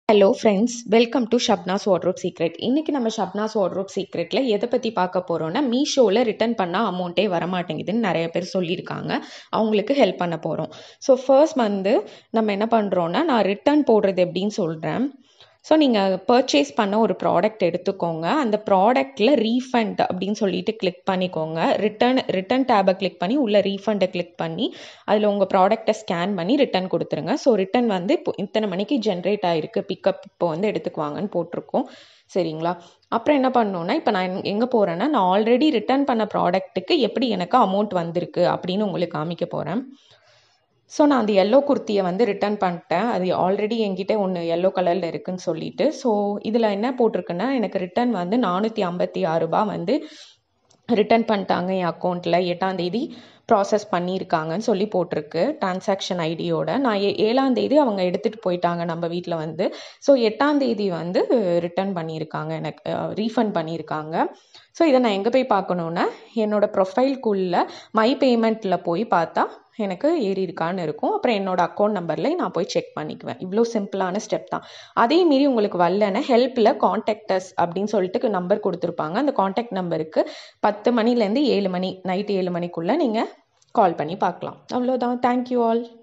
hello friends welcome to Shabnas wardrobe secret இன்றைக்கி நம்ம ஷப்னாஸ் wardrobe சீக்ரெட்டில் எதை பற்றி பார்க்க போகிறோன்னா மீஷோவில் ரிட்டர்ன் பண்ணால் அமௌண்ட்டே வரமாட்டேங்குதுன்னு நிறைய பேர் சொல்லியிருக்காங்க அவங்களுக்கு ஹெல்ப் பண்ண போகிறோம் ஸோ ஃபர்ஸ்ட் வந்து நம்ம என்ன பண்ணுறோன்னா நான் ரிட்டர்ன் போடுறது எப்படின்னு சொல்கிறேன் ஸோ நீங்கள் பர்ச்சேஸ் பண்ண ஒரு ப்ராடக்ட் எடுத்துக்கோங்க அந்த ப்ராடக்டில் ரீஃபண்ட் அப்படின்னு சொல்லிட்டு கிளிக் பண்ணிக்கோங்க ரிட்டர்ன் ரிட்டர்ன் டேபை கிளிக் பண்ணி உள்ள ரீஃபண்டை கிளிக் பண்ணி அதில் உங்கள் ப்ராடக்டை ஸ்கேன் பண்ணி ரிட்டர்ன் கொடுத்துருங்க ஸோ ரிட்டர்ன் வந்து இப்போ இத்தனை மணிக்கு ஜென்ரேட் ஆகிருக்கு பிக்கப் இப்போ வந்து எடுத்துக்குவாங்கன்னு போட்டிருக்கோம் சரிங்களா அப்புறம் என்ன பண்ணணுன்னா இப்போ நான் எங்கே போகிறேன்னா நான் ஆல்ரெடி ரிட்டர்ன் பண்ண ப்ராடக்ட்டுக்கு எப்படி எனக்கு அமௌண்ட் வந்திருக்கு அப்படின்னு உங்களுக்கு காமிக்க போகிறேன் ஸோ நான் அந்த எல்லோ குர்த்தியை வந்து ரிட்டர்ன் பண்ணிட்டேன் அது ஆல்ரெடி என்கிட்ட ஒன்று எல்லோ கலரில் இருக்குன்னு சொல்லிட்டு ஸோ இதில் என்ன போட்டிருக்குன்னா எனக்கு ரிட்டர்ன் வந்து நானூற்றி ஐம்பத்தி ஆறு ரூபா வந்து ரிட்டர்ன் பண்ணிட்டாங்க என் அக்கௌண்ட்டில் எட்டாம் தேதி ப்ராசஸ் பண்ணியிருக்காங்கன்னு சொல்லி போட்டிருக்கு டிரான்சாக்ஷன் ஐடியோட நான் ஏ ஏழாம் தேதி அவங்க எடுத்துகிட்டு போயிட்டாங்க நம்ம வீட்டில் வந்து ஸோ எட்டாம் தேதி வந்து ரிட்டர்ன் பண்ணியிருக்காங்க எனக்கு ரீஃபண்ட் பண்ணியிருக்காங்க ஸோ இதை நான் எங்கே போய் பார்க்கணுன்னா என்னோடய ப்ரொஃபைல்குள்ளே மை பேமெண்ட்டில் போய் பார்த்தா எனக்கு ஏறி இருக்கான்னு இருக்கும் அப்புறம் என்னோட அக்கௌண்ட் நம்பரில் நான் போய் செக் பண்ணிக்குவேன் இவ்வளோ சிம்பிளான ஸ்டெப் தான் அதே மீறி உங்களுக்கு வரலன்னா ஹெல்ப்பில் காண்டாக்டஸ் அப்படின்னு சொல்லிட்டு நம்பர் கொடுத்துருப்பாங்க அந்த காண்டாக்ட் நம்பருக்கு பத்து மணிலேருந்து ஏழு மணி நைட்டு ஏழு மணிக்குள்ளே நீங்கள் கால் பண்ணி பார்க்கலாம் அவ்வளோதான் தேங்க்யூ ஆல்